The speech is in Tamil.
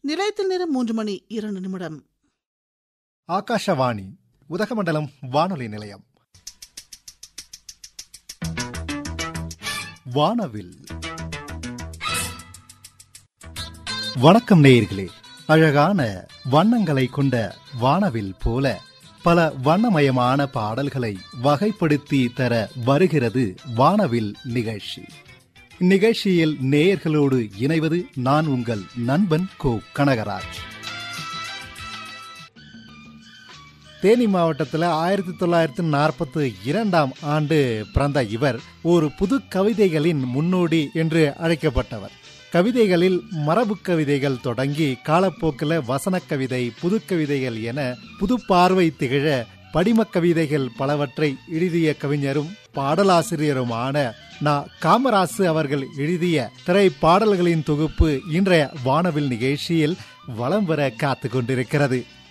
நிலையத்தில் நேரம் மூன்று மணி இரண்டு நிமிடம் ஆகாஷவாணி உதகமண்டலம் வானொலி நிலையம் வானவில் வணக்கம் நேயர்களே அழகான வண்ணங்களை கொண்ட வானவில் போல பல வண்ணமயமான பாடல்களை வகைப்படுத்தி தர வருகிறது வானவில் நிகழ்ச்சி இந்நிகழ்ச்சியில் நேயர்களோடு இணைவது நான் உங்கள் நண்பன் கோ கனகராஜ் தேனி மாவட்டத்தில் ஆயிரத்தி தொள்ளாயிரத்தி நாற்பத்தி இரண்டாம் ஆண்டு பிறந்த இவர் ஒரு புது கவிதைகளின் முன்னோடி என்று அழைக்கப்பட்டவர் கவிதைகளில் மரபு கவிதைகள் தொடங்கி காலப்போக்கில் வசன கவிதை புது கவிதைகள் என புது பார்வை திகழ படிம கவிதைகள் பலவற்றை எழுதிய கவிஞரும் பாடலாசிரியருமான நா காமராசு அவர்கள் எழுதிய திரை பாடல்களின் தொகுப்பு இன்றைய வானவில் நிகழ்ச்சியில் வலம் பெற காத்து கொண்டிருக்கிறது